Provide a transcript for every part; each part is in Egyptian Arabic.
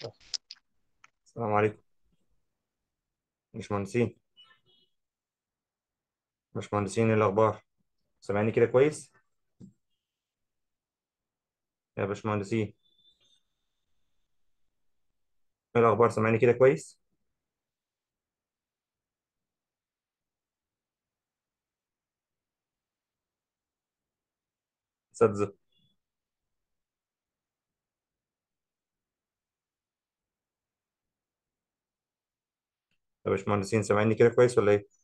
السلام عليكم مش مهندسين مش مهندسين ايه الاخبار سامعني كده كويس يا باشمهندسين ايه الاخبار سامعني كده كويس اساتذه يا باشمهندسين سامعني كده كويس ولا ايه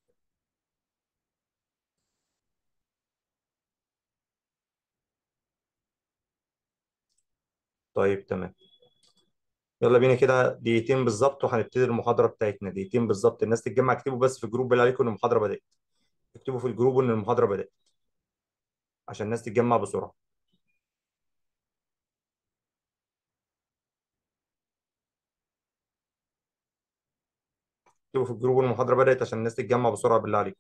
طيب تمام يلا بينا كده دقيقتين بالظبط وهنبتدي المحاضره بتاعتنا دقيقتين بالظبط الناس تتجمع اكتبوا بس في الجروب اللي عليكم ان المحاضره بدات اكتبوا في الجروب ان المحاضره بدات عشان الناس تتجمع بسرعه اكتبوا في الجروب ان المحاضره بدات عشان الناس تتجمع بسرعه بالله عليكم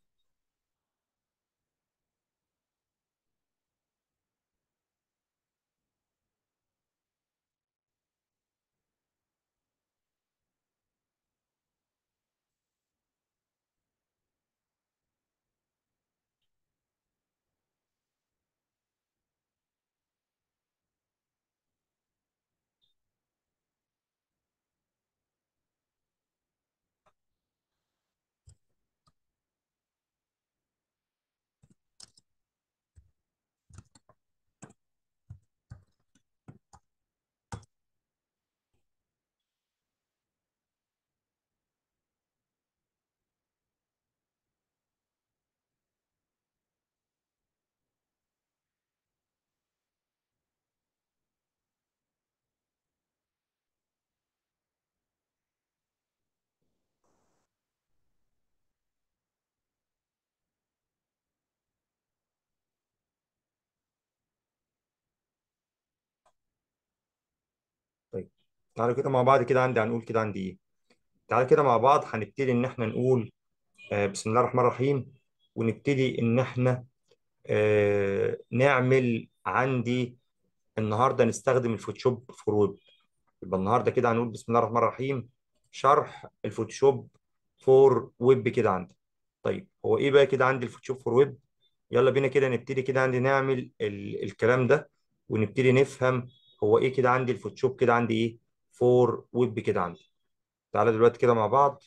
طيب تعالوا كده مع بعض كده عندي هنقول كده عندي ايه تعالوا كده مع بعض هنبتدي ان احنا نقول آه، بسم الله الرحمن الرحيم ونبتدي ان احنا آه، نعمل عندي النهارده نستخدم الفوتوشوب فور ويب يبقى النهارده كده هنقول بسم الله الرحمن الرحيم شرح الفوتوشوب فور ويب كده عندي طيب هو ايه بقى كده عندي الفوتوشوب فور ويب يلا بينا كده نبتدي كده عندي نعمل ال الكلام ده ونبتدي نفهم هو ايه كده عندي الفوتوشوب كده عندي ايه فور ويب كده عندي تعالى دلوقتي كده مع بعض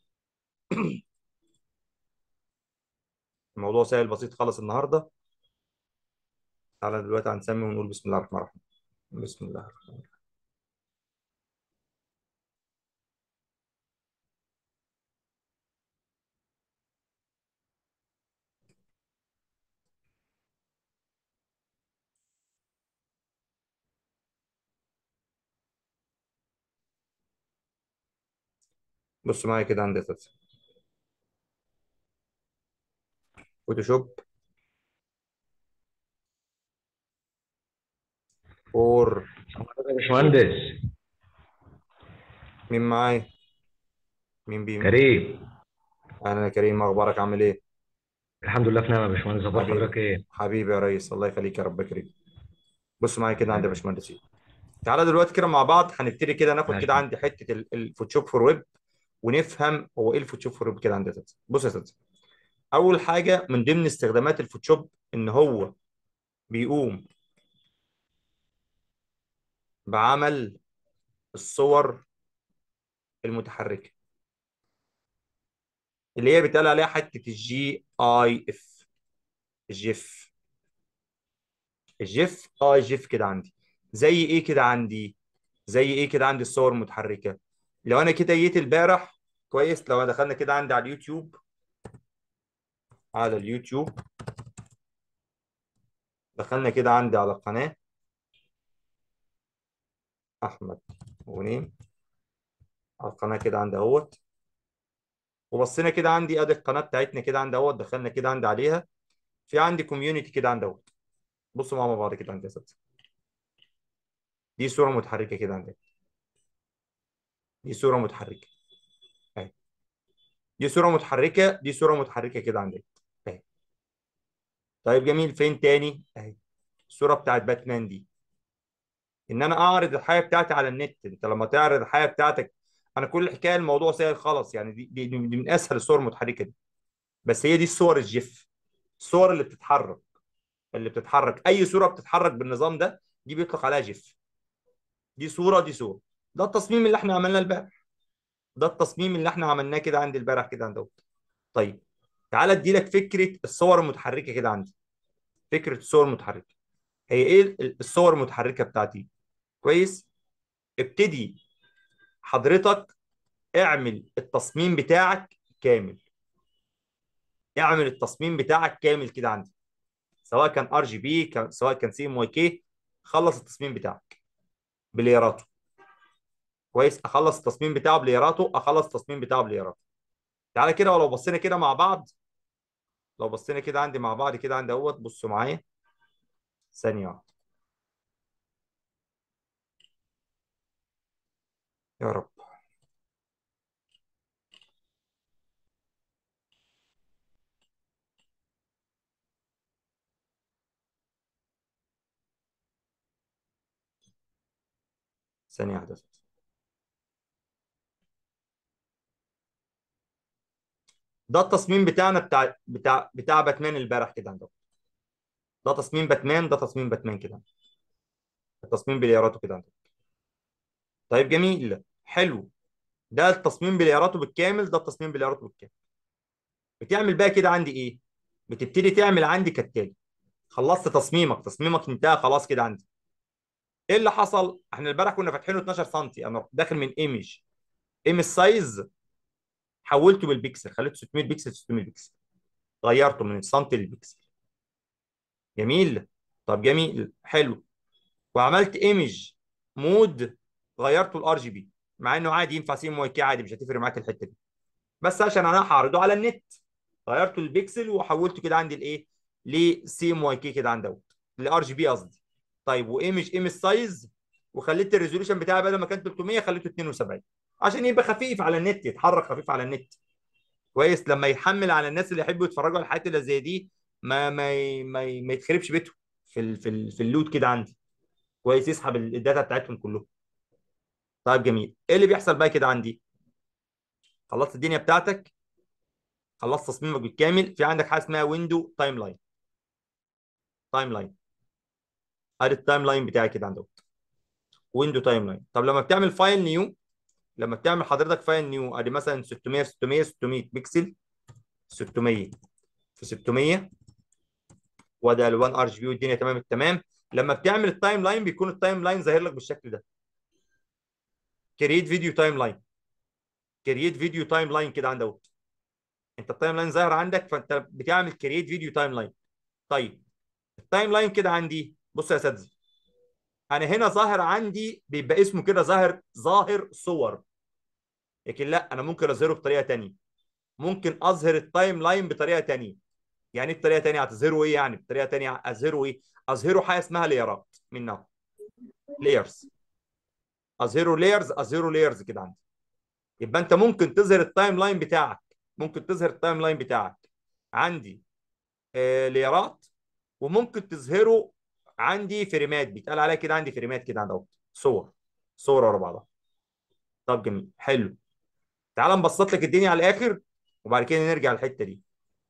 الموضوع سهل بسيط خالص النهارده تعالى دلوقتي هنسمي ونقول بسم الله الرحمن الرحيم بسم الله الرحمن الرحيم بص معايا كده عندي اساس فوتوشوب فور يا باشمهندس مين معايا مين بي كريم انا يا كريم اخبارك عامل ايه الحمد لله في نعمه يا باشمهندس اخبار حبيبي حضرتك ايه حبيبي يا ريس الله يخليك يا رب يا كريم بص معايا كده عندي يا دايما باشمهندسين تعالى دلوقتي كده مع بعض هنبتدي كده ناخد كده ماشي عندي حته ال- الفوتوشوب فور ويب ونفهم هو ايه الفوتوشوب فور ويب كده عندي يا اساتذه بص يا اساتذه اول حاجه من ضمن استخدامات الفوتوشوب ان هو بيقوم بعمل الصور المتحركه اللي هي بيتقال عليها حته الجي اي اف الجيف الجيف اه الجيف كده عندي زي ايه كده عندي زي ايه كده عندي الصور المتحركه لو انا كده جيت البارح كويس لو دخلنا كده عندي على اليوتيوب على اليوتيوب دخلنا كده عندي على القناه احمد غنيم على القناه كده عندي اهوت وبصينا كده عندي ادي القناه بتاعتنا كده عندي اهوت دخلنا كده عندي عليها في عندي كوميونتي كده عندي اهوت بصوا مع بعض كده عندي يا اساتذه دي صوره متحركه كده عندي دي صوره متحركه اهي دي صوره متحركه دي صوره متحركه كده عندي اهي طيب جميل فين تاني اهي الصوره بتاعت باتمان دي ان انا اعرض الحياه بتاعتي على النت انت لما تعرض الحياه بتاعتك انا كل حكايه الموضوع سهل خالص يعني دي, دي, دي من اسهل الصور المتحركه دي بس هي دي الصور الجيف الصور اللي بتتحرك اللي بتتحرك اي صوره بتتحرك بالنظام ده دي بيطلق عليها جيف دي صوره دي صوره ده التصميم اللي احنا عملناه البارح ده التصميم اللي احنا عملناه كده عندي البارح كده عند دوت طيب تعالى ادي لك فكره الصور المتحركه كده عندي فكره الصور المتحركه هي ايه الصور المتحركه بتاعتي كويس ابتدي حضرتك اعمل التصميم بتاعك كامل اعمل التصميم بتاعك كامل كده عندي سواء كان ار جي بي سواء كان سي ام واي كي خلص التصميم بتاعك بليراته كويس اخلص التصميم بتاعه بليراته اخلص التصميم بتاعه بليراته تعالى كده ولو بصينا كده مع بعض لو بصينا كده عندي مع بعض كده عندي اهوت بصوا معايا ثانيه واحده يا رب ثانيه واحده ده التصميم بتاعنا بتاع بتاع بتاع باتمان البارح كده عندكم ده تصميم باتمان ده تصميم باتمان كده التصميم بلياراته كده عندكم طيب جميل حلو ده التصميم بلياراته بالكامل ده التصميم بلياراته بالكامل بتعمل بقى كده عندي ايه بتبتدي تعمل عندي كالتالي خلصت تصميمك تصميمك انتهى خلاص كده عندي ايه اللي حصل احنا البارح كنا فاتحينه 12 سم انا رحت داخل من ايمج ايمج سايز حولته بالبيكسل خليته 600 بيكسل 600 بيكسل غيرته من السنتي للبيكسل جميل طب جميل حلو وعملت ايمج مود غيرته الار جي بي مع انه عادي ينفع سي ام واي كي عادي مش هتفرق معاك الحته دي بس عشان انا هعرضه على النت غيرته البيكسل وحولته كده عندي الايه لسي ام واي كي كده عندي دوت لار جي بي قصدي طيب وايمج ايمج سايز وخليت الريزولوشن بتاعي بدل ما كان 300 خليته 72 عشان يبقى خفيف على النت يتحرك خفيف على النت كويس لما يحمل على الناس اللي يحبوا يتفرجوا على الحاجات اللي زي دي ما ما ما, ما يتخربش بيتهم في ال في ال في اللود كده عندي كويس يسحب الداتا بتاعتهم كلهم طيب جميل ايه اللي بيحصل بقى كده عندي خلصت الدنيا بتاعتك خلصت تصميمك بالكامل في عندك حاجه اسمها ويندو تايم لاين تايم لاين ادي التايم لاين بتاعي كده عندك ويندو تايم لاين طب لما بتعمل فايل نيو لما بتعمل حضرتك فايل نيو ادي مثلا 600 في 600 600 بكسل 600 في 600 وادي الوان ار جي بي والدنيا تمام التمام لما بتعمل التايم لاين بيكون التايم لاين ظاهر لك بالشكل ده كرييت فيديو تايم لاين كرييت فيديو تايم لاين كده عندك انت التايم لاين ظاهر عندك فانت بتعمل كرييت فيديو تايم لاين طيب التايم لاين كده عندي بص يا اساتذه انا هنا ظاهر عندي بيبقى اسمه كده ظاهر ظاهر صور لكن لا انا ممكن اظهره بطريقه ثانيه ممكن اظهر التايم لاين بطريقه ثانيه يعني ايه بطريقه ثانيه هتظهره ايه يعني بطريقه ثانيه اظهره ايه اظهره حاجه اسمها ليرات منها لايرز اظهره لايرز اظهره لايرز كده عندي يبقى انت ممكن تظهر التايم لاين بتاعك ممكن تظهر التايم لاين بتاعك عندي آه ليرات وممكن تظهره عندي فريمات بيتقال عليها كده عندي فريمات كده عند اهوت صور صور ورا بعضها طب جميل حلو تعال نبسط لك الدنيا على الاخر وبعد كده نرجع للحته دي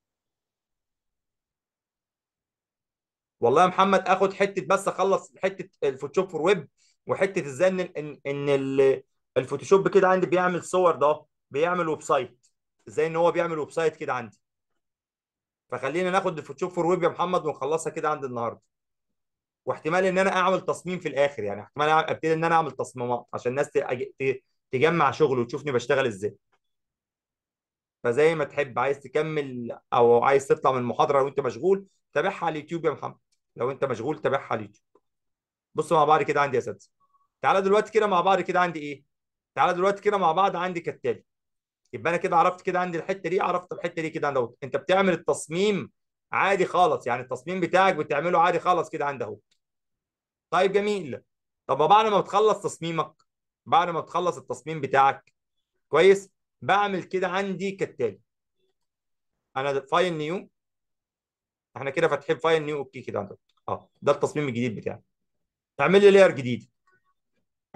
والله يا محمد اخد حته بس اخلص حته الفوتوشوب فور ويب وحته ازاي ان ان, إن الفوتوشوب كده عندي بيعمل صور ده بيعمل ويب سايت ازاي ان هو بيعمل ويب سايت كده عندي فخلينا ناخد الفوتوشوب فور ويب يا محمد ونخلصها كده عندي النهارده واحتمال ان انا اعمل تصميم في الاخر يعني احتمال ابتدي ان انا اعمل تصميمات عشان الناس تجمع شغل وتشوفني بشتغل ازاي فزي ما تحب عايز تكمل او عايز تطلع من المحاضره لو انت مشغول تابعها على اليوتيوب يا محمد لو انت مشغول تابعها على اليوتيوب بصوا مع بعض كده عندي يا اساتذه تعالى دلوقتي كده مع بعض كده عندي ايه تعالى دلوقتي كده مع بعض عندي كالتالي يبقى انا كده عرفت كده عندي الحته دي عرفت الحته دي كده عندي انت بتعمل التصميم عادي خالص يعني التصميم بتاعك بتعمله عادي خالص كده عندي اهو طيب جميل طب بعد ما بتخلص تصميمك بعد ما بتخلص التصميم بتاعك كويس بعمل كده عندي كالتالي انا فايل نيو احنا كده فاتحين فايل نيو اوكي كده عندك اه ده التصميم الجديد بتاعي اعمل لي لاير جديد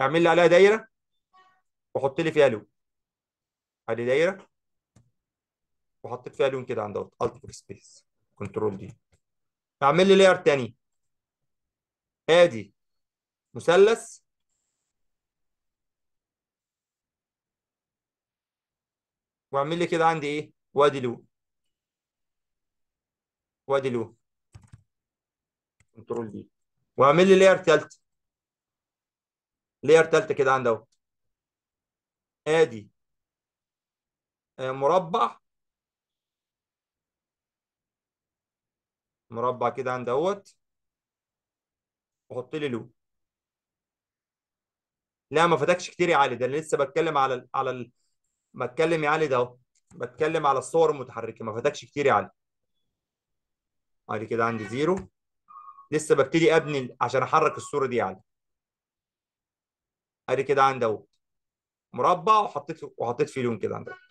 اعمل لي عليها دايره وحط لي فيها لون ادي دايره وحطيت فيها لون كده عند دوت الت سبيس كنترول دي اعمل لي لاير تاني ادي مثلث واعمل لي كده عندي ايه وادي لون وادي لون كنترول دي واعمل لي لاير تالت لاير تالتة كده عند اهو ادي آه، مربع مربع كده عند اهوت وحط لي لون لا ما فاتكش كتير يا علي ده انا لسه بتكلم على ال على ال بتكلم يا علي ده اهو بتكلم على الصور المتحركه ما فاتكش كتير يا علي ادي كده عندي زيرو لسه ببتدي ابني ال- عشان احرك الصوره دي يا علي ادي كده عندي اهو مربع وحطيت وحطيت فيه لون كده عند اهو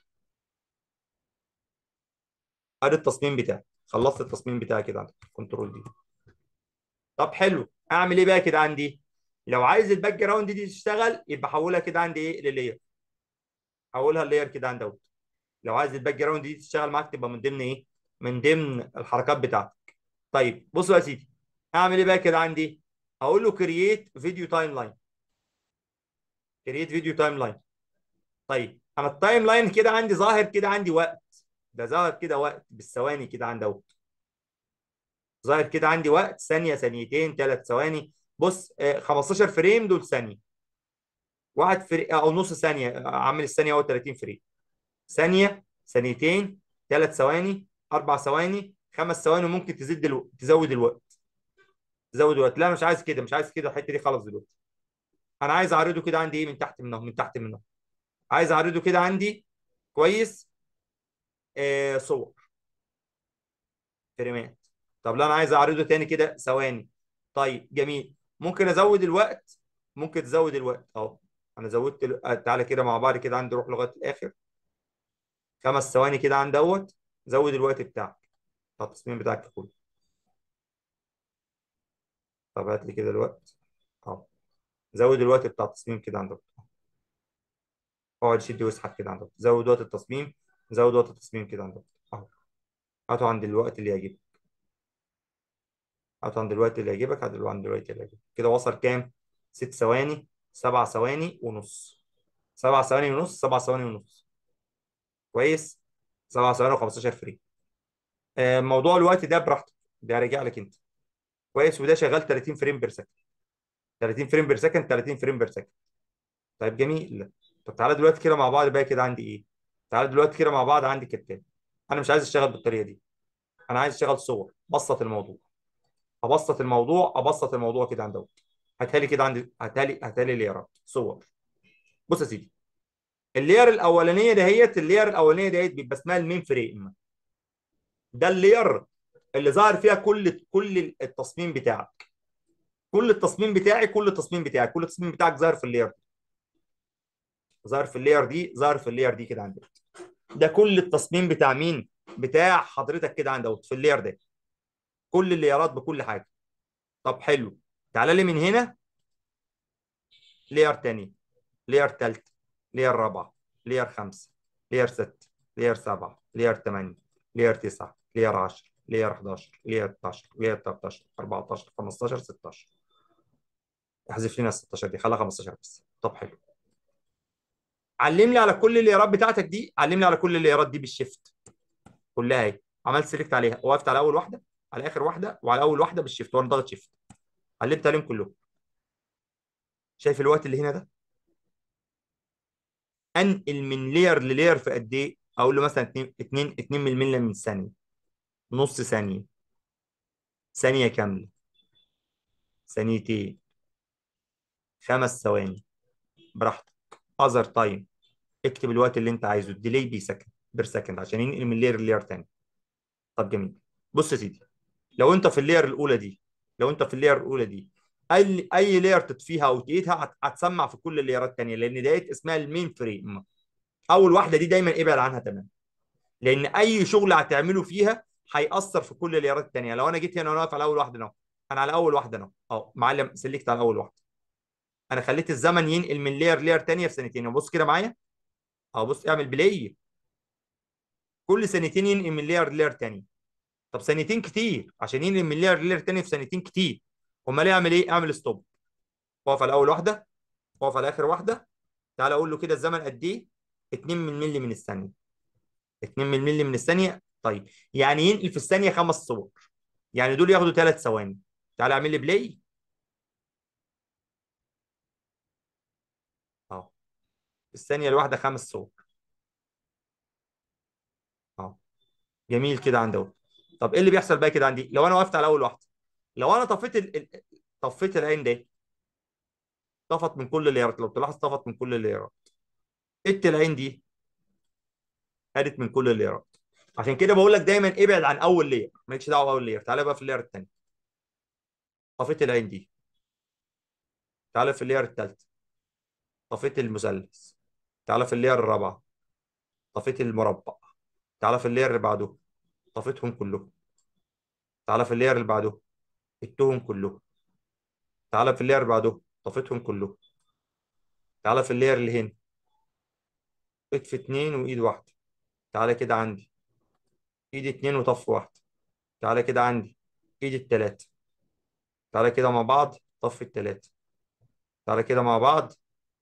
ادي التصميم بتاعي خلصت التصميم بتاعي كده عندك كنترول دي طب حلو اعمل ايه بقى كده عندي لو عايز الباك جراوند دي تشتغل يبقى احولها كده عندي ايه للاير احولها للاير كده عند اهو لو عايز الباك جراوند دي تشتغل معاك تبقى من ضمن ايه من ضمن الحركات بتاعتك طيب بصوا يا سيدي اعمل ايه بقى كده عندي هقول له كرييت فيديو تايم لاين كرييت فيديو تايم لاين طيب انا التايم لاين كده عندي ظاهر كده عندي وقت ده ظاهر كده وقت بالثواني كده عندي اهو ظاهر كده عندي وقت ثانيه ثانيتين ثلاث ثواني بص آه، 15 فريم دول ثانيه واحد فري او نص ثانيه آه، عامل الثانيه هو 30 فريم ثانيه ثانيتين ثلاث ثواني اربع ثواني خمس ثواني وممكن تزيد الوقت تزود الوقت تزود الوقت لا مش عايز كده مش عايز كده الحته دي خلاص دلوقتي انا عايز اعرضه كده عندي ايه من تحت منه من تحت منه عايز اعرضه كده عندي كويس آه صور فريمات طب لا انا عايز اعرضه تاني كده ثواني طيب جميل ممكن ازود الوقت ممكن تزود الوقت اهو انا زودت ال... آه، تعالى كده مع بعض كده عندي روح لغايه الاخر خمس ثواني كده عند دوت زود الوقت بتاعك بتاع التصميم بتاعك كله طب هات لي كده الوقت اهو زود الوقت بتاع التصميم كده عندك اقعد شد واسحب كده عندك زود وقت التصميم زود وقت التصميم كده عندك اهو هاته عند الوقت اللي يعجبك هاته عند الوقت اللي يعجبك هاته عند الوقت اللي يعجبك كده وصل كام؟ ست ثواني سبع ثواني ونص سبع ثواني ونص سبع ثواني ونص كويس سبع ثواني و15 فريم آه، موضوع الوقت ده براحتك ده راجع لك انت كويس وده شغال 30 فريم بير سكند 30 فريم بير سكند 30 فريم بير سكند طيب جميل طب تعالى دلوقتي كده مع بعض بقى كده عندي ايه تعالى دلوقتي كده مع بعض عندي كتاب انا مش عايز اشتغل بالطريقه دي انا عايز اشتغل صور بسط الموضوع ابسط الموضوع ابسط الموضوع كده عند دوت هاتها لي كده عندي هاتها لي هاتها لي ليرات صور بص يا سيدي اللير الاولانيه دهيت اللير الاولانيه دهيت بيبقى اسمها المين فريم ده اللير اللي ظاهر فيها كل كل التصميم بتاعك كل التصميم بتاعي كل التصميم بتاعك كل التصميم بتاعك ظاهر في اللير دي ظاهر في اللير دي ظاهر في اللير دي كده عندك ده كل التصميم بتاع مين بتاع حضرتك كده عند دوت في اللير ده كل الليرات بكل حاجه طب حلو تعالى لي من هنا لير تاني لير تالت لير رابعه لير خمسه لير ست لير سبعه لير ثمانيه لير تسعه لير 10 لير 11 لير 12 لير 13 14 15 16 احذف لنا ال 16 دي خليها 15 بس طب حلو علمني على كل الليرات بتاعتك دي علمني على كل الليرات دي بالشيفت كلها اهي عملت سيلكت عليها وقفت على اول واحده على اخر واحده وعلى اول واحده بالشيفت وانا ضاغط شيفت علمت عليهم كلهم شايف الوقت اللي هنا ده انقل من لير للير في قد ايه اقول له مثلا 2 2 2 مللي من ثانيه نص ثانيه ثانيه كامله ثانيتين خمس ثواني براحتك اذر تايم اكتب الوقت اللي انت عايزه الديلي بي سكند بير سكند عشان ينقل من لير للير تاني طب جميل بص يا سيدي لو انت في اللير الاولى دي لو انت في اللير الاولى دي اي اي لير تطفيها او تقيتها هت- هتسمع في كل الليرات الثانيه لان ديت اسمها المين فريم اول واحده دي دايما ابعد عنها تماما لان اي شغل هتعمله فيها هيأثر في كل الليرات الثانيه لو انا جيت هنا وانا واقف على اول واحده اهو انا على اول واحده اهو اهو معلم سلكت على اول واحده انا خليت الزمن ينقل من لاير لاير تانية في ثانيتين بص كده معايا اهو بص اعمل بلاي كل ثانيتين ينقل من لاير لاير تاني طب ثانيتين كتير عشان ينقل من لاير لاير تاني في ثانيتين كتير امال ايه اعمل ايه اعمل ستوب اقف على اول واحده اقف على اخر واحده تعالى اقول له كده الزمن قد ايه 2 من ملي من الثانيه 2 من ملي من الثانيه طيب يعني ينقل في الثانيه خمس صور يعني دول ياخدوا ثلاث ثواني تعالى اعمل لي بلاي اهو الثانيه الواحده خمس صور اهو جميل كده عند اهو طب ايه اللي بيحصل بقى كده عندي لو انا وقفت على اول واحده لو انا طفيت ال... ال- طفيت العين ده طفت من كل الليرات لو تلاحظ طفت من كل الليرات ات العين دي خدت من كل الليرات عشان كده بقول لك دايما ابعد عن اول لير مالكش دعوه باول لير تعالى بقى في اللير الثانيه طفيت العين دي تعالى في اللير الثالثه طفيت المثلث تعالى في اللير الرابعه طفيت المربع تعالى في اللير اللي بعده طفيتهم كلهم تعالى في اللير اللي بعده اتهم كلهم تعالى في اللير اللي بعده طفيتهم كلهم تعالى في اللير اللي هنا اطفي اتنين وايد واحده تعالى كده عندي ايد اتنين وطف واحده تعالى كده عندي ايد التلاته تعالى كده مع بعض طفي التلاته تعالى كده مع بعض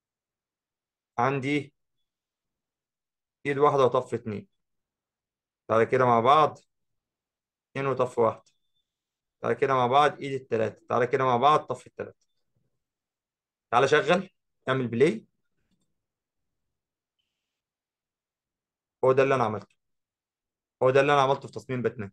عندي ايد واحده وطف اتنين تعالى كده مع بعض اتنين وطف واحده تعالى كده مع بعض ايد التلاته تعالى كده مع بعض طفي التلاته تعالى شغل اعمل بلاي هو ده اللي انا عملته هو ده اللي انا عملته في تصميم باتمان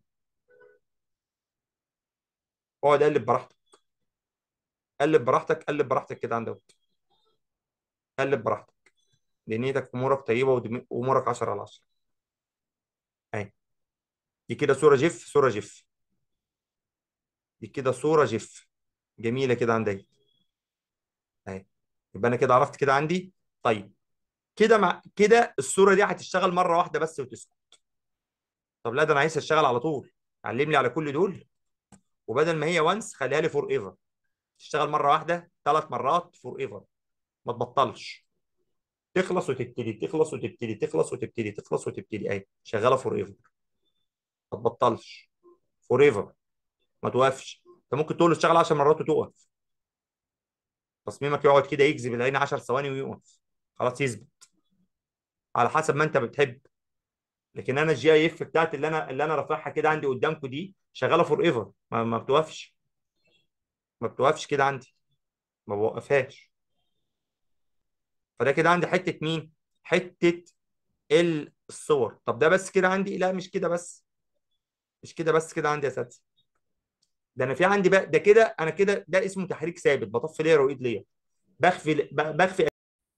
هو ده قلب براحتك قلب براحتك قلب براحتك كده عندك قلب براحتك دنيتك امورك طيبه ودم- وامورك 10 على 10 اهي دي كده صوره جيف صوره جيف دي كده صوره جيف جميله كده عندي اهي يبقى انا كده عرفت كده عندي طيب كده مع كده الصوره دي هتشتغل مره واحده بس وتسكت طب لا ده انا عايز اشتغل على طول علم لي على كل دول وبدل ما هي وانس خليها لي فور ايفر تشتغل مره واحده ثلاث مرات فور ايفر ما تبطلش تخلص وتبتدي تخلص وتبتدي تخلص وتبتدي تخلص وتبتدي اهي شغاله فور ايفر ما تبطلش فور ايفر ما توقفش انت ممكن تقول له اشتغل 10 مرات وتقف تصميمك يقعد كده يجذب العين 10 ثواني ويقف خلاص يثبت على حسب ما انت بتحب لكن انا الجي اي اف بتاعتي اللي انا اللي انا رافعها كده عندي قدامكم دي شغاله فور ايفر ما, ما بتوقفش ما بتوقفش كده عندي ما بوقفهاش فده كده عندي حته مين حته الصور طب ده بس كده عندي لا مش كده بس مش كده بس كده عندي يا اساتذه ده انا في عندي بقى ده كده انا كده ده اسمه تحريك ثابت بطفي لير وايد لير بخفي ب- بخفي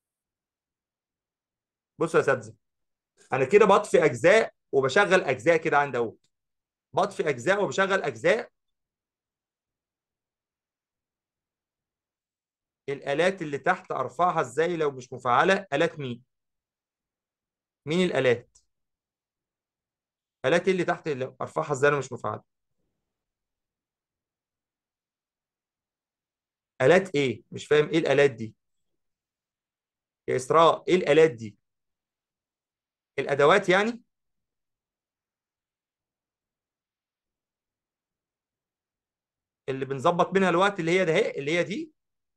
بصوا يا اساتذه انا كده بطفي اجزاء وبشغل اجزاء كده عندي اهو بطفي اجزاء وبشغل اجزاء الالات اللي تحت ارفعها ازاي لو مش مفعله الات مين مين الالات الات إيه اللي تحت اللي ارفعها ازاي لو مش مفعله الات ايه مش فاهم ايه الالات دي يا اسراء ايه الالات دي الادوات يعني اللي بنظبط منها الوقت اللي هي ده هي اللي هي دي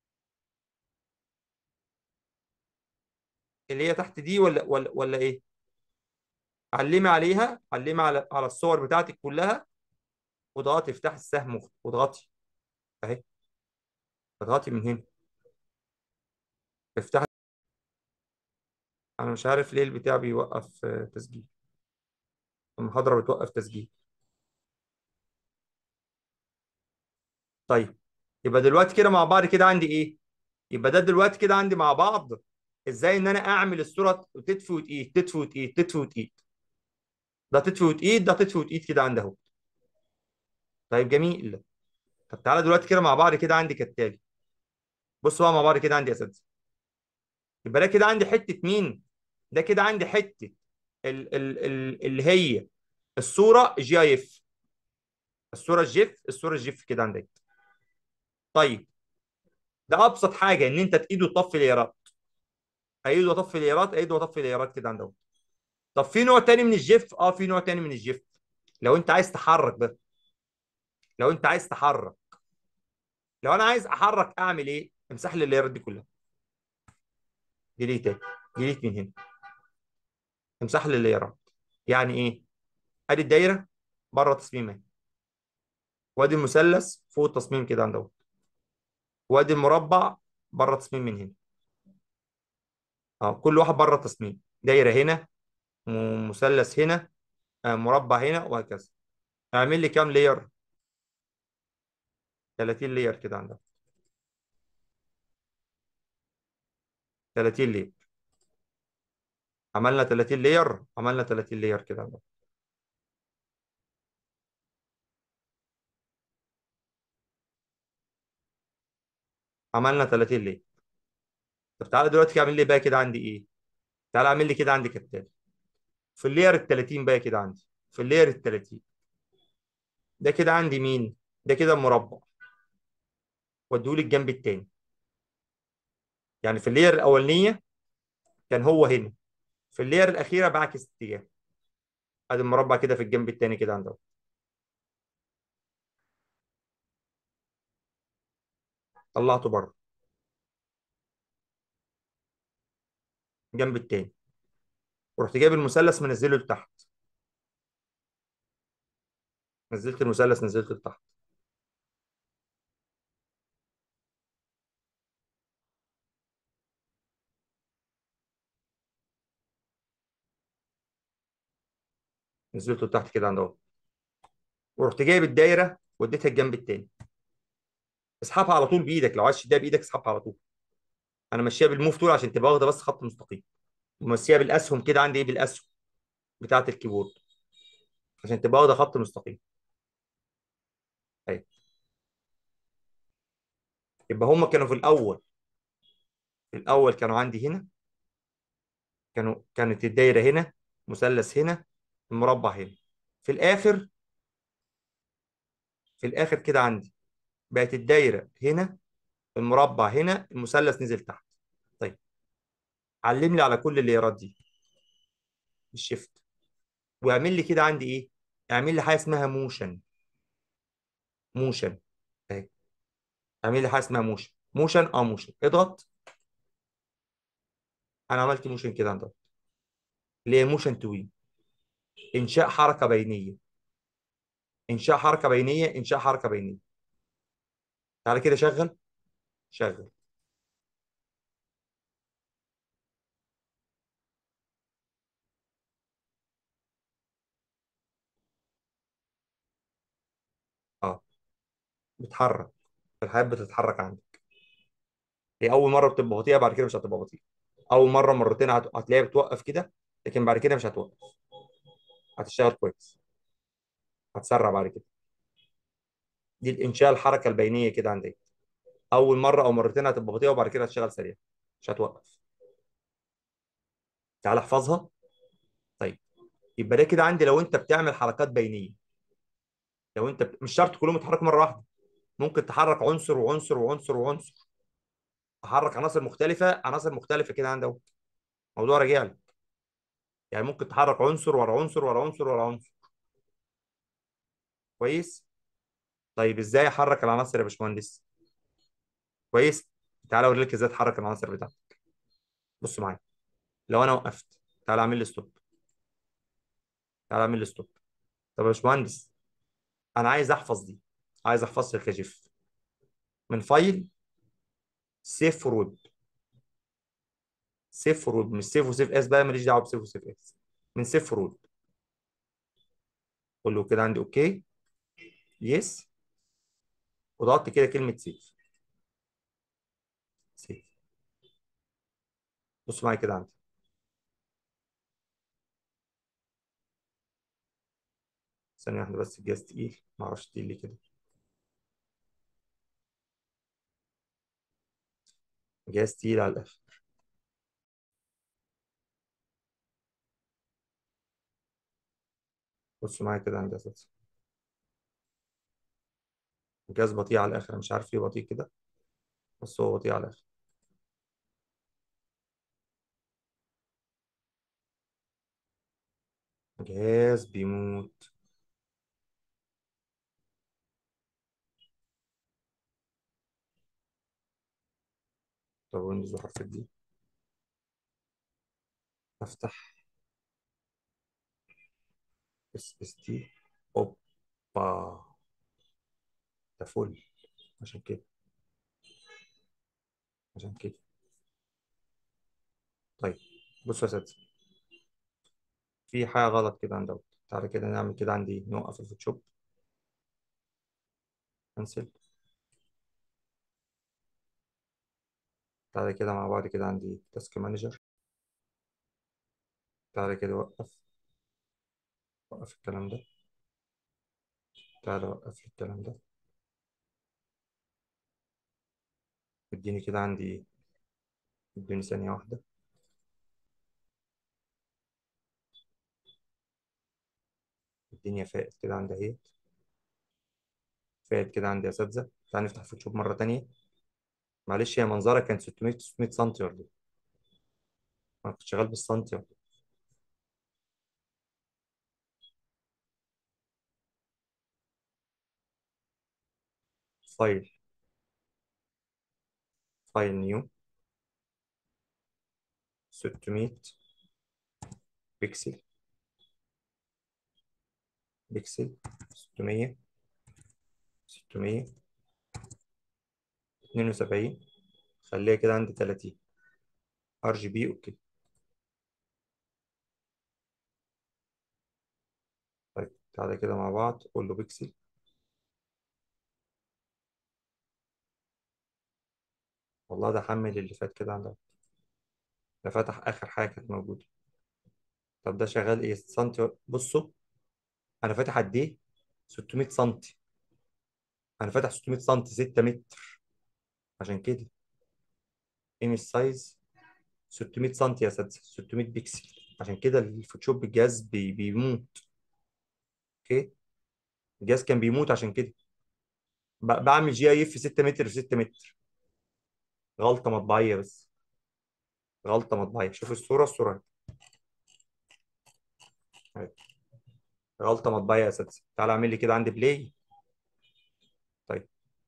اللي هي تحت دي ولا ولا ولا ايه علمي عليها علمي على على الصور بتاعتك كلها واضغطي افتحي السهم واضغطي اهي اضغطي من هنا افتحي انا مش عارف ليه البتاع بيوقف آه، تسجيل المحاضرة بتوقف تسجيل طيب يبقى دلوقتي كده مع بعض كده عندي ايه يبقى ده دلوقتي كده عندي مع بعض ازاي ان انا اعمل الصورة تدفي وتقيد تدفي وتقيد تدفي وتقيد ده تدفي وتقيد ده تدفي وتقيد كده عندي اهو طيب جميل طب تعالى دلوقتي كده مع بعض كده عندي كالتالي بصوا بقى مع بعض كده عندي يا اساتذه يبقى ده كده عندي حته مين ده كده عندي حته ال ال ال اللي هي الصوره جي اي اف الصوره الجيف الصوره الجيف كده عندك طيب ده ابسط حاجه ان انت تقيد وتطفي لايرات ايد واطفي لايرات ايد واطفي لايرات كده عندهم طب في نوع تاني من الجيف اه في نوع تاني من الجيف لو انت عايز تحرك بقى لو انت عايز تحرك لو انا عايز احرك اعمل ايه امسح لي اللايرات دي كلها ديليت تاني ديليت من هنا امسح لي اللايرات يعني ايه ادي الدايره بره تصميم اهي وادي المثلث فوق التصميم كده عندهم وادي المربع بره تصميم من هنا اه كل واحد بره التصميم دايره هنا م- مثلث هنا آه، مربع هنا وهكذا اعمل لي كام لاير 30 لاير كده عندهم 30 لاير عملنا 30 لاير عملنا 30 لاير كده عندهم عملنا 30 لاير طب تعالى دلوقتي اعمل لي بقى كده عندي ايه تعالى اعمل لي كده عندي كالتالي في اللاير ال 30 بقى كده عندي في اللاير ال 30 ده كده عندي مين ده كده مربع واديهولي الجنب التاني يعني في اللاير الاولانيه كان هو هنا في اللاير الاخيره بعكس اتجاه ادي المربع كده في الجنب التاني كده عندهم طلعته بره الجنب التاني ورحت جايب المثلث منزله لتحت نزلت المثلث نزلته لتحت نزلته لتحت كده عندهم ورحت جايب الدايره وديتها الجنب التاني اسحبها على طول بايدك لو عايز تشدها بايدك اسحبها على طول انا ماشيها بالموف تول عشان تبقى واخده بس خط مستقيم وماشيها بالاسهم كده عندي ايه بالاسهم بتاعه الكيبورد عشان تبقى واخده خط مستقيم اهي يبقى هم كانوا في الاول في الاول كانوا عندي هنا كانوا كانت الدايره هنا مثلث هنا المربع هنا في الاخر في الاخر كده عندي بقت الدايره هنا المربع هنا المثلث نزل تحت طيب علم لي على كل الليرات دي بالشيفت واعمل لي كده عندي ايه اعمل لي حاجه اسمها موشن موشن اهي اعمل لي حاجه اسمها موشن موشن اه موشن اضغط انا عملت موشن كده عندك اللي هي موشن توين انشاء حركه بينيه انشاء حركه بينيه انشاء حركه بينيه تعالى كده شغل شغل اه بتحرك الحياه بتتحرك عندك هي اول مره بتبقى بطيئه بعد كده مش هتبقى بطيئه اول مره مرتين هت- هتلاقيها بتوقف كده لكن بعد كده مش هتوقف هتشتغل كويس هتسرع بعد كده دي الانشاء الحركه البينيه كده عندك اول مره او مرتين هتبقى بطيئه وبعد كده هتشتغل سريع مش هتوقف تعال احفظها طيب يبقى ده كده عندي لو انت بتعمل حركات بينيه لو انت بت... مش شرط كلهم يتحركوا مره واحده ممكن تحرك عنصر وعنصر وعنصر وعنصر تحرك عناصر مختلفه عناصر مختلفه كده عندك موضوع راجع لك يعني ممكن تحرك عنصر ورا عنصر ورا عنصر ورا عنصر كويس طيب ازاي احرك العناصر يا باشمهندس كويس تعالى اوري لك ازاي تحرك العناصر بتاعتك بص معايا لو انا وقفت تعالى اعمل لي ستوب تعالى اعمل لي ستوب طب يا باشمهندس انا عايز احفظ دي عايز احفظ الكشف من فايل سيف فور ويب سيف فور ويب مش سيف وسيف اس بقى ماليش دعوه بسيف وسيف اس من سيف فور ويب قول له كده عندي اوكي يس وضغطت كده كلمه سيف سيف بص معايا كده عندي ثانيه واحده بس الجهاز تقيل ما اعرفش تقيل ليه كده جهاز تقيل على الاخر بص معايا كده عندي اساسا الجهاز بطيء على الاخر مش عارف ليه بطيء كده بس هو بطيء على الاخر جهاز بيموت طب ويندوز وحرف الدي افتح اس اس تي اوبا ده فل عشان كده عشان كده طيب بصوا يا ساتر في حاجة غلط كده عند دوت تعالى كده نعمل كده عندي نوقف الفوتوشوب كنسل تعالى كده مع بعض كده عندي تاسك مانجر تعالى كده وقف وقف الكلام ده تعالى وقف الكلام ده اديني كده عندي اديني ثانية واحدة الدنيا فائت كده عندي اهي فائت كده عندي يا اساتذة تعالى نفتح فوتوشوب مرة تانية معلش يا منظرك كان 600 600 سم ولا ايه؟ انا كنت شغال بالسنتي ولا إيه؟ فايل فايل نيو 600 بكسل بكسل 600 600 72 خليها كده عندي 30 ار جي بي اوكي طيب تعالى كده مع بعض قول له بكسل والله ده حمل اللي فات كده عندك ده فتح اخر حاجه كانت موجوده طب ده شغال ايه سنتي بصوا انا فاتح قد ايه 600 سنتي انا فاتح 600 سنتي 6 متر عشان كده ايمج سايز 600 سنتي يا سادس 600 بكسل عشان كده الفوتوشوب الجهاز بي بيموت اوكي الجهاز كان بيموت عشان كده ب- بعمل جي اي اف 6 متر في 6 متر غلطه مطبعيه بس غلطه مطبعيه شوف الصوره الصوره أهي. غلطه مطبعيه يا سادس تعالى اعمل لي كده عندي بلاي طيب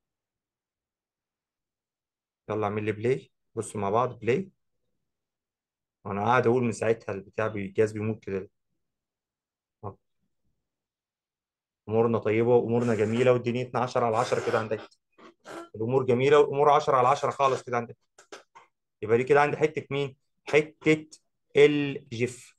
يلا اعمل لي بلاي بصوا مع بعض بلاي انا قاعد اقول من ساعتها البتاع بي- الجهاز بيموت كده آه. امورنا طيبه وامورنا جميله ودنيتنا 10 على 10 كده عندك الامور جميله والامور 10 على 10 خالص كده عندك يبقى دي كده عندي حته مين حته الجيف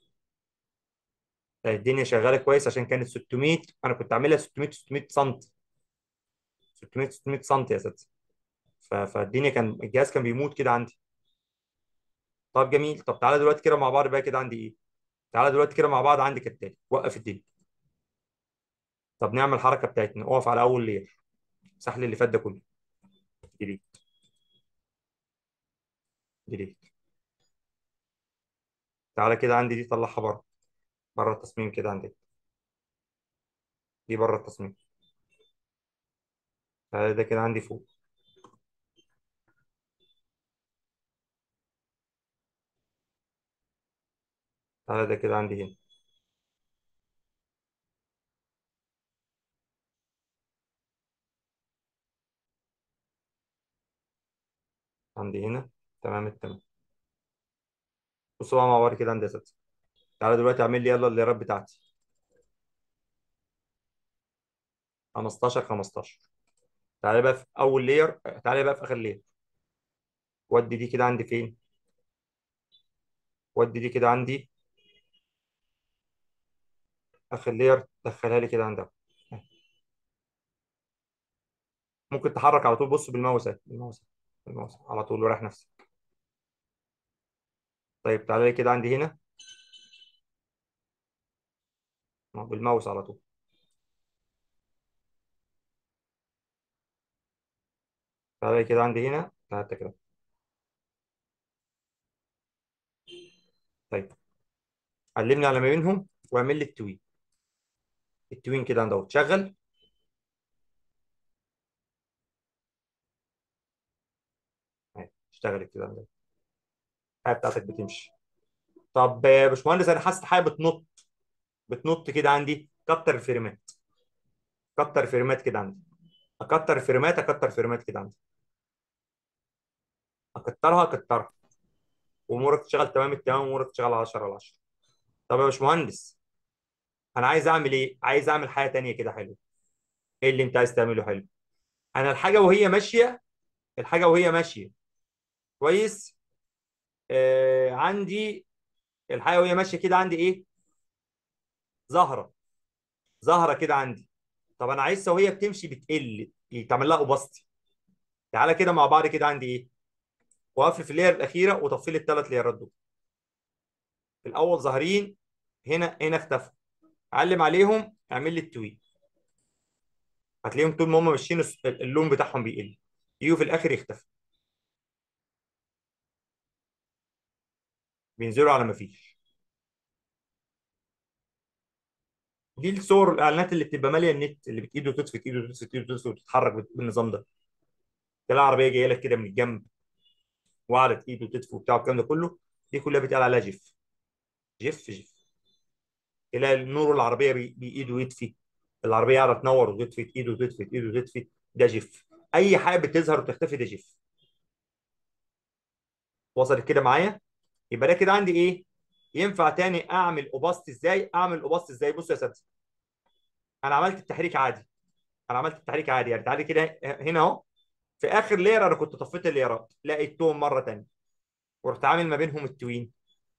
الدنيا شغاله كويس عشان كانت 600 انا كنت عاملها 600 600 سم 600 600 سم يا ساتر ف- فالدنيا كان الجهاز كان بيموت كده عندي طب جميل طب تعالى دلوقتي كده مع بعض بقى كده عندي ايه تعالى دلوقتي كده مع بعض عندي كالتالي وقف الدنيا طب نعمل الحركه بتاعتنا اقف على اول لير امسح لي اللي فات ده كله ديليت ديليت تعالى كده عندي دي طلعها بره بره التصميم كده عندي دي بره التصميم تعالى ده كده عندي فوق تعالى ده كده عندي هنا عندي هنا تمام التمام بصوا بقى مع بعض كده عندي يا ستة تعالى دلوقتي اعمل لي يلا الليرات بتاعتي 15 15 تعالى بقى في اول لير تعالى بقى في اخر لير ودي دي كده عندي فين ودي دي كده عندي اخر لير دخلها لي كده عندها ممكن تحرك على طول بص بالماوس اهي بالماوس بالماوس على طول وراح نفسك طيب تعالى لي كده عندي هنا ما هو بالماوس على طول تعالى لي كده عندي هنا تعالى كده طيب علمني على ما بينهم واعمل لي التوين التوين كده عند اهو شغل اشتغلت كده عندك الحاجه بتاعتك بتمشي طب يا باشمهندس انا حاسس حاجه بتنط بتنط كده عندي كتر الفريمات كتر الفريمات كده عندي اكتر الفريمات اكتر الفريمات كده عندي اكترها اكترها وامورك تشتغل تمام التمام وامورك تشتغل 10 على 10 طب يا باشمهندس انا عايز اعمل ايه عايز اعمل حاجه تانيه كده حلوه ايه اللي انت عايز تعمله حلو انا الحاجه وهي ماشيه الحاجه وهي ماشيه كويس آه عندي الحاجه وهي ماشيه كده عندي ايه زهره زهره كده عندي طب انا عايزها وهي بتمشي بتقل يتعمل لها اوباستي تعالى كده مع بعض كده عندي ايه واقفل في اللير الاخيره وطفي لي الثلاث ليرات دول في الاول ظاهرين هنا هنا اختفوا علم عليهم اعمل لي التوي هتلاقيهم طول ما هم ماشيين الس- اللون بتاعهم بيقل يجوا في الاخر يختفوا بينزلوا على ما فيش دي الصور الاعلانات اللي بتبقى ماليه النت اللي بتايده وتطفي ايده وتطفي ايده وتطفي وتتحرك بالنظام ده تلاقي العربيه جايه لك كده من الجنب وقعدت ايده وتطفي وبتاع الكلام ده كله دي كلها بيتقال عليها جيف جيف جيف تلاقي النور العربيه بي- بايده ويطفي العربيه قاعده تنور وتطفي ايده وتطفي ايده وتطفي ده جيف اي حاجه بتظهر وتختفي ده جيف وصلت كده معايا يبقى ده كده عندي ايه ينفع تاني اعمل اوباست ازاي اعمل اوباست ازاي بص يا اساتذه انا عملت التحريك عادي انا عملت التحريك عادي يعني تعالي كده هنا اهو في اخر لير انا كنت طفيت الليرات لقيتهم مره تانيه ورحت عامل ما بينهم التوين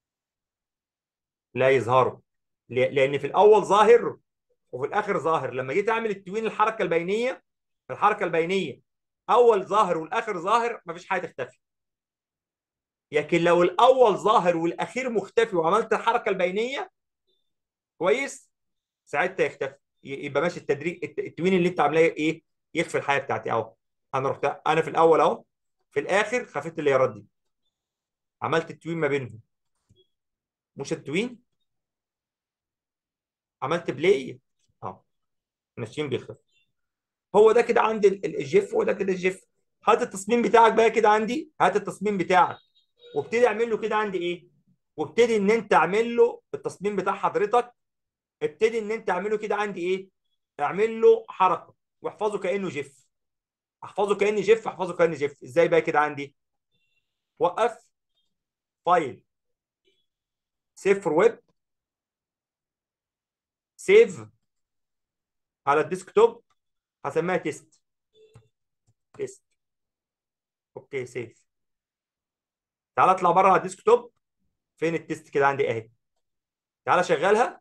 لا يظهروا ل- لان في الاول ظاهر وفي الاخر ظاهر لما جيت اعمل التوين الحركه البينيه الحركه البينيه اول ظاهر والاخر ظاهر مفيش حاجه تختفي لكن لو الاول ظاهر والاخير مختفي وعملت الحركه البينيه كويس ساعتها يختفي ي- يبقى ماشي التدريج الت- التوين اللي انت عاملاه ايه يخفي الحياه بتاعتي اهو انا رحت انا في الاول اهو في الاخر خفيت الليرات دي عملت التوين ما بينهم مش التوين عملت بلاي اه ماشيين بيخفي هو ده كده عندي ال- ال- الجيف هو ده كده الجيف هات التصميم بتاعك بقى كده عندي هات التصميم بتاعك وابتدي اعمل له كده عندي ايه وابتدي ان انت اعمل له التصميم بتاع حضرتك ابتدي ان انت اعمله كده عندي ايه اعمل له حركه واحفظه كانه جيف احفظه كاني جيف احفظه كاني جيف ازاي بقى كده عندي وقف فايل سيف ويب سيف على الديسكتوب هسميها تيست تيست اوكي سيف تعالى اطلع بره على الديسكتوب فين التيست كده عندي اهي تعالى شغلها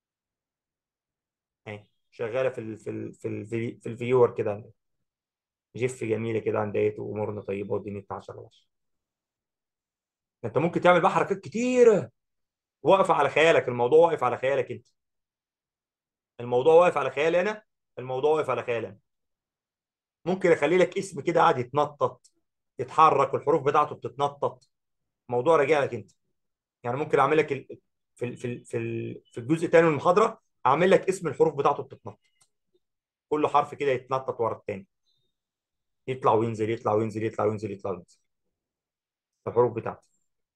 اهي شغاله في ال في ال في ال في الفيور كده عندي جيف جميله كده عندي وامورنا طيبه والدنيا 10 على 10 انت ممكن تعمل بقى حركات كتيره واقف على خيالك الموضوع واقف على خيالك انت الموضوع واقف على خيالي انا الموضوع واقف على خيالي انا ممكن اخلي لك اسم كده قاعد يتنطط يتحرك والحروف بتاعته بتتنطط موضوع راجع لك انت يعني ممكن اعمل لك ال... في ال... في ال... في ال... في الجزء الثاني من المحاضره اعمل لك اسم الحروف بتاعته بتتنطط كل حرف كده يتنطط ورا الثاني يطلع وينزل يطلع وينزل يطلع وينزل يطلع وينزل الحروف بتاعتي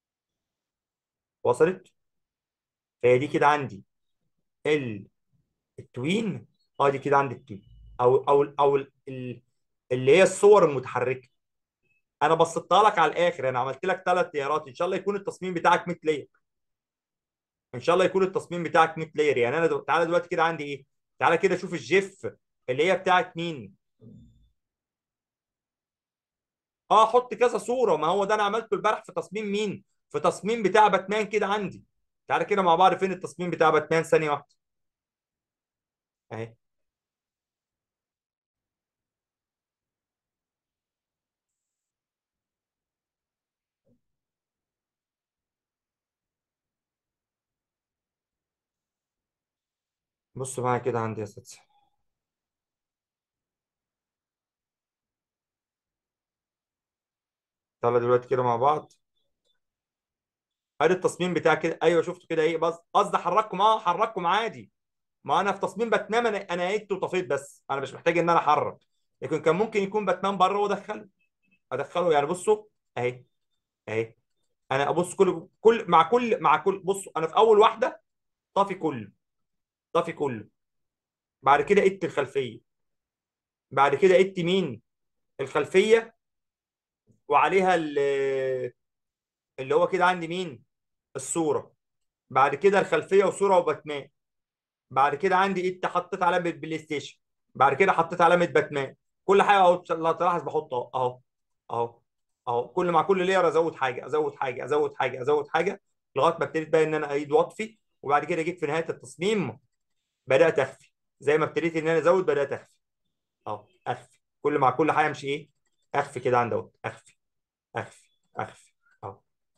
وصلت فهي دي كده عندي ال... التوين اه دي كده عندي التوين او او او ال... ال- اللي هي الصور المتحركه انا بسطتها لك على الاخر انا عملت لك ثلاث ليرات ان شاء الله يكون التصميم بتاعك 100 لير ان شاء الله يكون التصميم بتاعك 100 لير يعني انا دو... تعالى دلوقتي كده عندي ايه تعالى كده شوف الجيف اللي هي بتاعت مين اه حط كذا صوره ما هو ده انا عملته البارح في تصميم مين في تصميم بتاع باتمان كده عندي تعالى كده مع بعض فين التصميم بتاع باتمان ثانيه واحده اهي بص معايا كده عندي يا ستي تعالى دلوقتي كده مع بعض ادي التصميم بتاع كده ايوه شفته كده ايه بس قصدي احرككم اه احرككم عادي ما انا في تصميم باتمان انا انا عدت وطفيت بس انا مش محتاج ان انا احرك لكن كان ممكن يكون باتمان بره وادخله ادخله يعني بصوا اهي اهي انا ابص كل كل مع كل مع كل بص انا في اول واحده طافي كله طافي كله بعد كده قدت الخلفيه بعد كده قدت مين الخلفيه وعليها ال- اللي هو كده عندي مين الصوره بعد كده الخلفيه وصوره وباتمان بعد كده عندي قدت حطيت علامه بلاي ستيشن بعد كده حطيت علامه باتمان كل حاجه اهو لا تلاحظ بحط اهو اهو اهو اهو كل مع كل لير ازود حاجه ازود حاجه ازود حاجه ازود حاجه لغايه ما ابتديت بقى ان انا اعيد واطفي وبعد كده جيت في نهايه التصميم بدات اخفي زي ما ابتديت ان انا ازود بدات اخفي اهو اخفي كل مع كل حاجه امشي ايه اخفي كده عند اهو اخفي اخفي اخفي اهو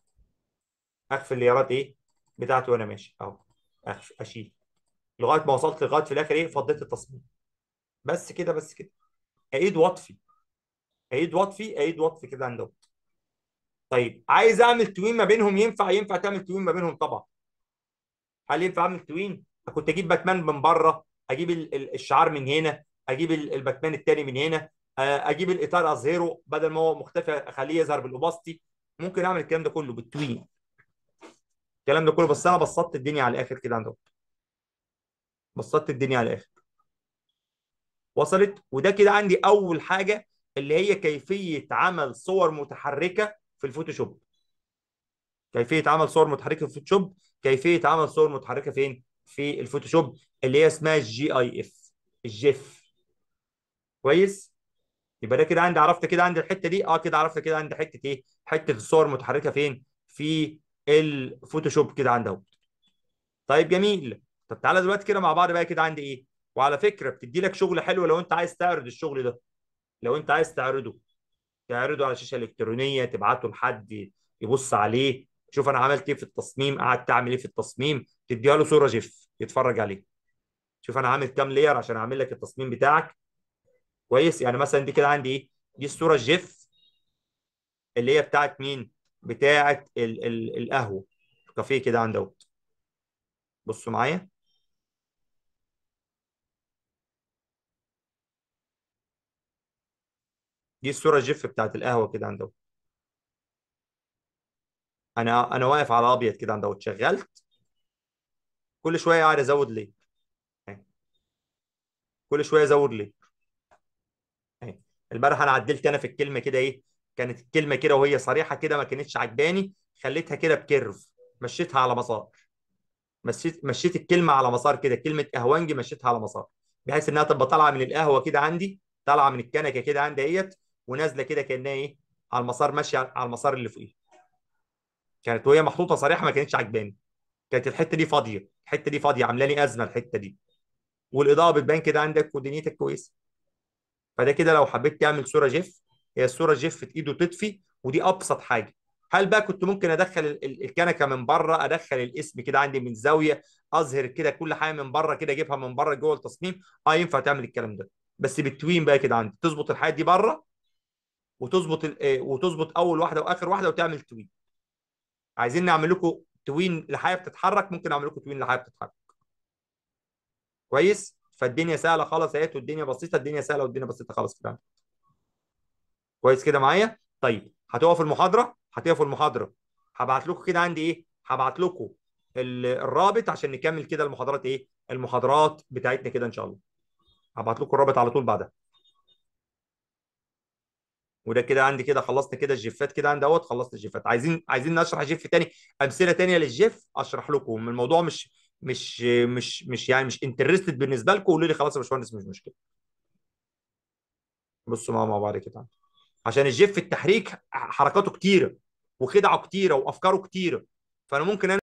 اخفي الليرات ايه بتاعتي وانا ماشي اهو اخفي اشيل لغايه ما وصلت لغايه في الاخر ايه فضيت التصميم بس كده بس كده اعيد واطفي اعيد واطفي اعيد واطفي كده عند اهو طيب عايز اعمل توين ما بينهم ينفع ينفع تعمل توين ما بينهم طبعا هل ينفع اعمل توين كنت اجيب باتمان من بره اجيب ال- ال- الشعار من هنا اجيب ال- الباتمان التاني من هنا آه، اجيب الاطار اظهره بدل ما هو مختفي اخليه يظهر بالاوباستي ممكن اعمل الكلام ده كله بالتوين الكلام ده كله بس انا بسطت الدنيا على الاخر كده عندهم بسطت الدنيا على الاخر وصلت وده كده عندي اول حاجه اللي هي كيفيه عمل صور متحركه في الفوتوشوب كيفيه عمل صور متحركه في الفوتوشوب كيفيه عمل صور متحركه فين في الفوتوشوب اللي هي اسمها الجي اي اف الجيف كويس يبقى ده كده عندي عرفت كده عندي الحته دي اه كده عرفت كده عندي حته ايه حته الصور المتحركه فين في الفوتوشوب كده عندي اهو طيب جميل طب تعالى دلوقتي كده مع بعض بقى كده عندي ايه وعلى فكره بتدي لك شغل حلو لو انت عايز تعرض الشغل ده لو انت عايز تعرضه تعرضه على شاشه الكترونيه تبعته لحد يبص عليه شوف انا عملت ايه في التصميم قعدت اعمل ايه في التصميم تديها له صوره جيف يتفرج عليه شوف انا عامل كام لير عشان اعمل لك التصميم بتاعك كويس يعني مثلا دي كده عندي ايه دي الصوره الجيف اللي هي بتاعت مين بتاعت ال ال القهوه الكافيه كده عند اهوت بصوا معايا دي الصوره الجيف بتاعت القهوه كده عند اهوت انا انا واقف على ابيض كده عند اهوت شغلت كل شويه قاعد ازود ليه أهي. كل شويه ازود ليه أهي. البارح انا عدلت انا في الكلمه كده ايه كانت الكلمه كده وهي صريحه كده ما كانتش عجباني خليتها كده بكيرف مشيتها على مسار مشيت مشيت الكلمه على مسار كده كلمه قهوجي مشيتها على مسار بحيث انها تبقى طالعه من القهوه كده عندي طالعه من الكنكه كده عندي اهيت ونازله كده كانها ايه على المسار ماشيه على المسار اللي فوقيه كانت وهي محطوطه صريحه ما كانتش عجباني كانت الحته دي فاضيه الحته دي فاضيه عامله لي ازمه الحته دي والاضاءه بتبان كده عندك ودنيتك كويسه فده كده لو حبيت تعمل صوره جيف هي الصوره جيف في ايده تطفي ودي ابسط حاجه هل بقى كنت ممكن ادخل ال- ال- الكنكه من بره ادخل الاسم كده عندي من زاويه اظهر كده كل حاجه من بره كده اجيبها من بره جوه التصميم اه ينفع تعمل الكلام ده بس بالتوين بقى كده عندي تظبط الحاجات دي بره وتظبط ال- آه، وتظبط اول واحده واخر واحده وتعمل توين عايزين نعمل لكم توين لحاجه بتتحرك ممكن اعمل لكم توين لحاجه بتتحرك كويس فالدنيا سهله خالص اهيت والدنيا بسيطه الدنيا سهله والدنيا بسيطه خالص كده كويس كده معايا طيب هتقف المحاضره هتقف المحاضره هبعت لكم كده عندي ايه هبعت لكم ال- الرابط عشان نكمل كده المحاضرات ايه المحاضرات بتاعتنا كده ان شاء الله هبعت لكم الرابط على طول بعدها وده كده عندي كده خلصت كده الجيفات كده عندي اهوت خلصت الجيفات عايزين عايزين نشرح جيف تاني امثله تانيه للجيف اشرح لكم الموضوع مش مش مش مش يعني مش انترستد بالنسبه لكم قولوا لي خلاص يا باشمهندس مش مشكله بصوا معايا مع بعض كده عشان الجيف في التحريك حركاته كتيره وخدعه كتيره وافكاره كتيره فانا ممكن